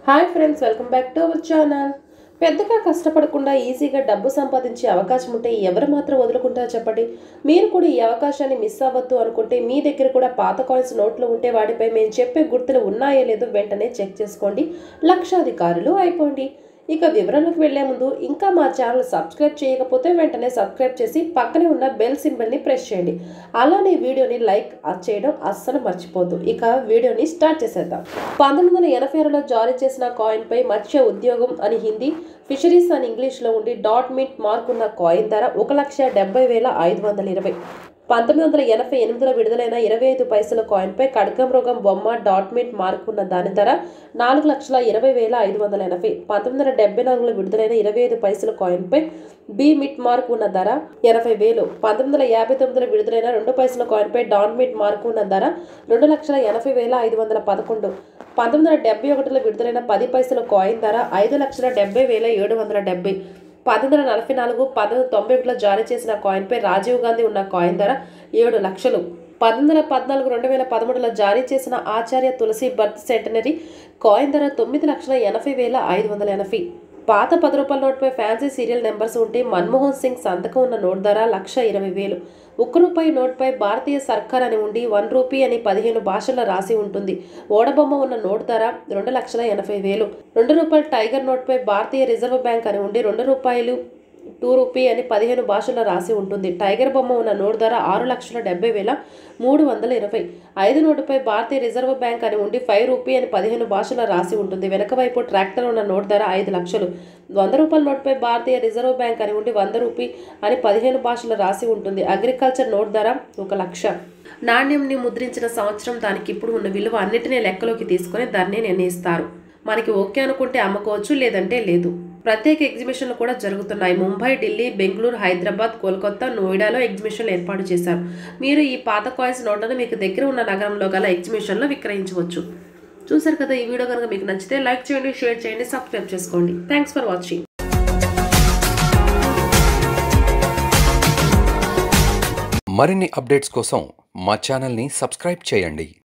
hi friends welcome back to our channel పెద్దగా కష్టపడకుండా ఈజీగా డబ్బు సంపాదించే అవకాశం ఉంటే ఎవరు మాత్రం వదులుకుంటారో చెప్పండి మీరు కూడా ఈ అవకాశాన్ని మిస్ అవ్వద్దు అనుకుంటే మీ దగ్గర కూడా పాత కాయిన్స్ నోట్లు ఉంటే వాటిపై మేము చెప్పే గుర్తులు ఉన్నాయో లేదో వెంటనే చెక్ చేసుకోండి లక్షాధికారులు అయిపోండి ఇక వివరాలకు వెళ్లే ముందు ఇంకా మా ఛానల్ సబ్స్క్రైబ్ చేయకపోతే వెంటనే సబ్స్క్రైబ్ చేసి పక్కనే ఉన్న బెల్ సింబల్ని ప్రెస్ చేయండి అలానే వీడియోని లైక్ చేయడం అస్సలు మర్చిపోద్దు ఇక వీడియోని స్టార్ట్ చేసేద్దాం పంతొమ్మిది వందల ఎనభై ఆరులో జారీ చేసిన కాయిన్ పై మత్స్య ఉద్యోగం అని హిందీ ఫిషరీస్ అని ఇంగ్లీష్లో ఉండి డాట్ మిట్ మార్క్ ఉన్న కాయిన్ ధర ఒక లక్ష డెబ్బై వేల ఐదు వందల ఇరవై పంతొమ్మిది వందల ఎనభై ఎనిమిదిలో విడుదలైన ఇరవై ఐదు పైసల కాయిన్పై ఖడ్గం రోగం బొమ్మ డాట్ మిట్ మార్క్ ఉన్న దాని ధర నాలుగు లక్షల ఇరవై వేల ఐదు వందల ఎనభై పంతొమ్మిది వందల డెబ్బై నాలుగులో విడుదలైన ఇరవై ఐదు పైసల కాయిన్పై బి మిట్ మార్క్ ఉన్న ధర ఎనభై వేలు పంతొమ్మిది వందల యాభై తొమ్మిదిలో విడుదలైన రెండు పైసల కాయిన్పై డాన్ మిట్ మార్క్ ఉన్న ధర రెండు లక్షల ఎనభై వేల ఐదు వందల పదకొండు పంతొమ్మిది వందల డెబ్బై ఒకటిలో విడుదలైన పది పైసల కాయిన్ ధర ఐదు లక్షల డెబ్బై వేల ఏడు వందల డెబ్బై పంతొమ్మిది వందల నలభై నాలుగు పంతొమ్మిది వందల తొంభై ఒకటిలో జారీ చేసిన కాయిన్పై రాజీవ్ గాంధీ ఉన్న కాయిన్ ధర ఏడు లక్షలు పంతొమ్మిది వందల పద్నాలుగు రెండు వేల పదమూడులో జారీ చేసిన Acharya Tulsi birth centenary coin ధర తొమ్మిది లక్షల ఎనభై వేల ఐదు వందల ఎనభై పాత పది రూపాయల నోట్పై ఫ్యాన్సీ సీరియల్ నెంబర్స్ ఉంటే మన్మోహన్ సింగ్ సంతకం ఉన్న నోట్ ధర లక్ష ఇరవై వేలు ఒక్క రూపాయి నోట్పై భారతీయ సర్కార్ అని ఉండి వన్ రూపీ అని పదిహేను భాషల్లో రాసి ఉంటుంది ఓడబొమ్మ ఉన్న నోట్ ధర రెండు లక్షల ఎనభై వేలు రెండు రూపాయల టైగర్ నోట్పై భారతీయ రిజర్వ్ బ్యాంక్ అని ఉండి రెండు రూపాయలు టూ రూపీ అని పదిహేను భాషల్లో రాసి ఉంటుంది టైగర్ బొమ్మ ఉన్న నోటు ధర ఆరు లక్షల డెబ్బై వేల మూడు వందల ఇరవై ఐదు నోటుపై భారతీయ రిజర్వ్ బ్యాంక్ అని ఉండి ఫైవ్ రూపీ అని పదిహేను భాషల్లో రాసి ఉంటుంది వెనక వైపు ట్రాక్టర్ ఉన్న నోటు ధర ఐదు లక్షలు వంద రూపాయల నోటుపై భారతీయ రిజర్వ్ బ్యాంక్ అని ఉండి వంద రూపీ అని పదిహేను భాషల్లో రాసి ఉంటుంది అగ్రికల్చర్ నోట్ ధర ఒక లక్ష నాణ్యంని ముద్రించిన సంవత్సరం దానికి ఇప్పుడు ఉన్న విలువ అన్నిటినీ లెక్కలోకి తీసుకొని ధరని నిర్ణయిస్తారు మనకి ఓకే అనుకుంటే అమ్ముకోవచ్చు లేదంటే లేదు ప్రత్యేక ఎగ్జిబిషన్లు కూడా జరుగుతున్నాయి ముంబై ఢిల్లీ బెంగళూరు హైదరాబాద్ కోల్కతా నోయిడాలో ఎగ్జిబిషన్లు ఏర్పాటు చేశారు మీరు ఈ పాత కాయిన్స్ నోట్లను మీకు దగ్గర ఉన్న నగరంలో గల ఎగ్జిబిషన్లో విక్రయించవచ్చు చూసారు కదా ఈ వీడియో కనుక మీకు నచ్చితే లైక్ చేయండి షేర్ చేయండి సబ్స్క్రైబ్ చేసుకోండి థ్యాంక్స్ ఫర్ వాచింగ్ మరిన్ని అప్డేట్స్ కోసం మా ఛానల్ని సబ్స్క్రైబ్ చేయండి